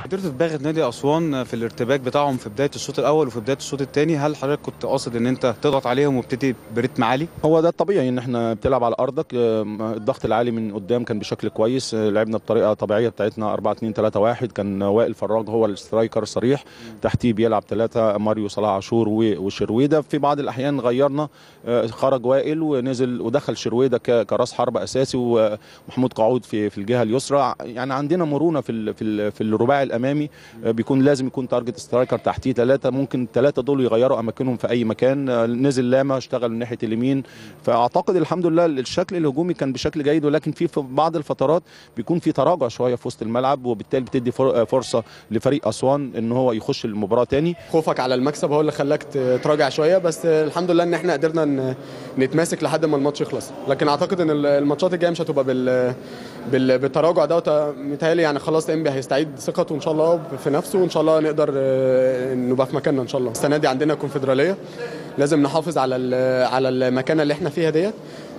قدرت تباغت نادي اسوان في الارتباك بتاعهم في بدايه الشوط الاول وفي بدايه الشوط الثاني هل حضرتك كنت قاصد ان انت تضغط عليهم وبتدي برتم عالي هو ده الطبيعي ان احنا بتلعب على ارضك الضغط العالي من قدام كان بشكل كويس لعبنا بطريقه طبيعيه بتاعتنا 4 2 3 1 كان وائل فراج هو السترايكر الصريح تحتيه بيلعب ثلاثه ماريو صلاح عاشور وشرويده في بعض الاحيان غيرنا خرج وائل ونزل ودخل شرويده كراس حرب اساسي ومحمود قعود في في الجهه اليسرى يعني عندنا مرونه في ال في ال في الرباعي الامامي بيكون لازم يكون تارجت سترايكر تحتيه ثلاثه ممكن الثلاثه دول يغيروا اماكنهم في اي مكان نزل لاما اشتغل من ناحيه اليمين فاعتقد الحمد لله الشكل الهجومي كان بشكل جيد ولكن في في بعض الفترات بيكون في تراجع شويه في وسط الملعب وبالتالي بتدي فرصه لفريق اسوان ان هو يخش المباراه تاني خوفك على المكسب هو اللي خلاك تراجع شويه بس الحمد لله ان احنا قدرنا نتماسك لحد ما الماتش يخلص لكن اعتقد ان الماتشات الجايه مش هتبقى بال بالتراجع دوت متهيألي يعني خلاص انبي هيستعيد ثقته ان شاء الله في نفسه وان شاء الله نقدر نبقى في مكاننا ان شاء الله السنه دي عندنا كونفدراليه لازم نحافظ على على المكانه اللي احنا فيها ديت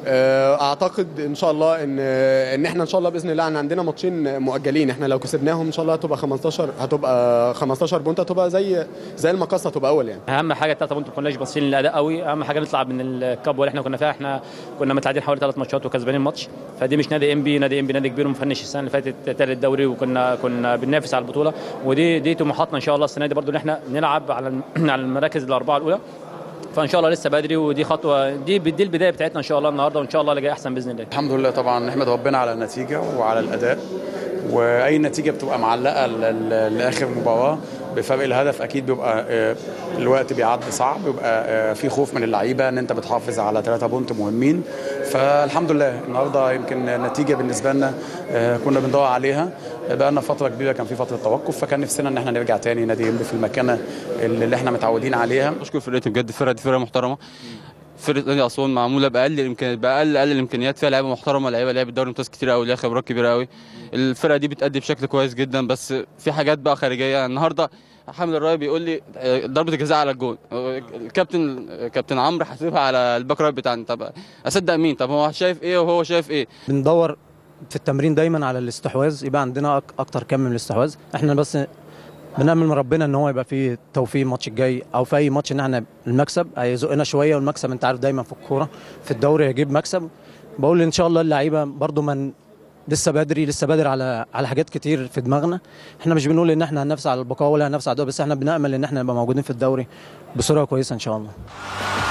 اعتقد ان شاء الله ان ان احنا ان شاء الله باذن الله ان عندنا ماتشين مؤجلين احنا لو كسبناهم ان شاء الله هتبقى 15 هتبقى 15 بونت هتبقى زي زي المقصه هتبقى اول يعني اهم حاجه الثلاثه بونت ما كناش باصين للاداء قوي اهم حاجه نطلع من الكاب اللي احنا كنا فيها احنا كنا متعادلين حوالي ثلاث ماتشات وكسبانين ماتش فدي مش نادي ام بي نادي ام بي نادي كبير ومفنش السنه اللي فاتت ثالث دوري وكنا كنا بننافس على البطوله ودي دي طموحاتنا ان شاء الله السنه دي برضو ان احنا نلعب على على المراكز الاربعه الاولى فان شاء الله لسه بدري ودي خطوه دي دي البدايه بتاعتنا ان شاء الله النهارده وان شاء الله اللي جاي احسن باذن الله الحمد لله طبعا نحمد ربنا على النتيجه وعلى الاداء واي نتيجه بتبقى معلقه لاخر مباراه بفرق الهدف اكيد بيبقى الوقت بيعدي صعب بيبقى في خوف من اللعيبه ان انت بتحافظ على ثلاثة بونت مهمين فالحمد لله النهارده يمكن النتيجه بالنسبه لنا كنا بندور عليها بقى لنا فتره كبيره كان في فتره توقف فكان نفسنا ان احنا نرجع تاني نادي في المكانه اللي احنا متعودين عليها اشكر فرقتي بجد الفرقه دي فرقه محترمه فرقه نادي اسوان معموله باقل الامكانيات باقل اقل الامكانيات فيها لعيبه محترمه لعيبه لعبت دوري ممتاز كتير قوي ليها خبرات كبيره قوي الفرقه دي بتأدي بشكل كويس جدا بس في حاجات بقى خارجيه النهارده حامد الراي بيقول لي ضربه الجزاء على الجون الكابتن كابتن عمرو حاسبها على الباك رايت بتاعنا طب اصدق مين طب هو شايف ايه وهو شايف ايه بندور في التمرين دايما على الاستحواذ يبقى عندنا اكتر كم من الاستحواذ احنا بس بنامل من ربنا ان هو يبقى فيه توفيق الماتش الجاي او في اي ماتش ان احنا المكسب هيزقنا شويه والمكسب انت عارف دايما في الكوره في الدوري هيجيب مكسب بقول ان شاء الله اللعيبه برضو من لسه بدري لسه بدري على على حاجات كتير في دماغنا احنا مش بنقول ان احنا هننافس على البقاء ولا هننافس على الدوري بس احنا بنامل ان احنا نبقى موجودين في الدوري بصوره كويسه ان شاء الله